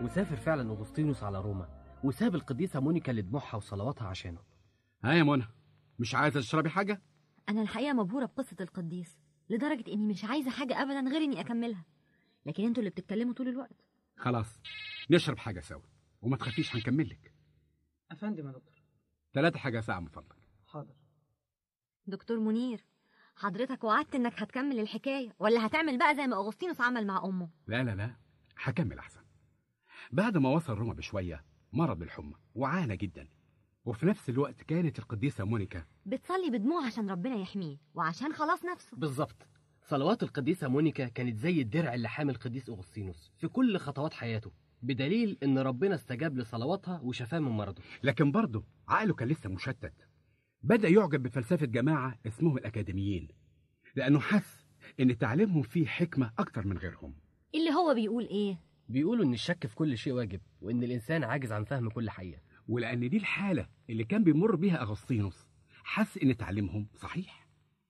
وسافر فعلا أغسطينوس على روما وساب القديسة مونيكا لدموعها وصلواتها عشانه ها يا منى مش عايزه تشربي حاجه أنا الحقيقة مبهورة بقصة القديس لدرجة إني مش عايزة حاجة أبدا غير إني أكملها لكن انتوا اللي بتتكلموا طول الوقت خلاص نشرب حاجه سوا وما تخافيش هنكمل لك افندم يا دكتور ثلاثة حاجه ساعه من فضلك حاضر دكتور منير حضرتك وعدت إنك هتكمل الحكاية ولا هتعمل بقى زي ما أغسطينوس عمل مع أمه لا لا لا هكمل احسن بعد ما وصل روما بشويه مرض بالحمى وعانى جدا وفي نفس الوقت كانت القديسه مونيكا بتصلي بدموع عشان ربنا يحميه وعشان خلاص نفسه بالظبط صلوات القديسة مونيكا كانت زي الدرع اللي حامل القديس أغسطينوس في كل خطوات حياته بدليل إن ربنا استجاب لصلواتها وشفاه من مرضه لكن برضه عقله كان لسه مشتت بدأ يعجب بفلسفة جماعة اسمهم الأكاديميين لأنه حس إن تعليمهم فيه حكمة أكتر من غيرهم اللي هو بيقول إيه بيقولوا إن الشك في كل شيء واجب وإن الإنسان عاجز عن فهم كل حقيقة ولأن دي الحالة اللي كان بيمر بيها أغسطينوس حس إن تعليمهم صحيح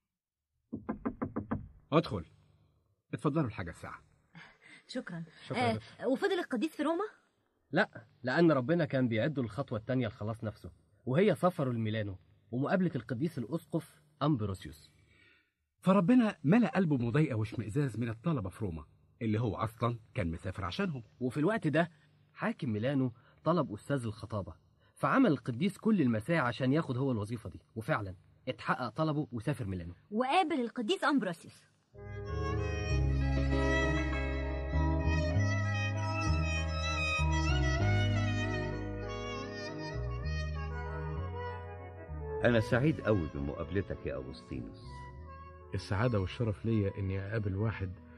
ادخل اتفضلوا الحاجة الساعة شكرا, شكرا آه دكتور. وفضل القديس في روما لا لأن ربنا كان بيعده الخطوة التانية لخلاص نفسه وهي سفره لميلانو ومقابلة القديس الأسقف أمبروسيوس فربنا ملأ قلبه مضايقة واشمئزاز من الطلبة في روما اللي هو أصلا كان مسافر عشانهم وفي الوقت ده حاكم ميلانو طلب أستاذ الخطابة فعمل القديس كل المساعي عشان ياخد هو الوظيفة دي وفعلا اتحقق طلبه وسافر ميلانو وقابل القديس أمبروسيوس أنا سعيد قوي بمقابلتك يا أغسطينوس السعادة والشرف ليا إني أقابل واحد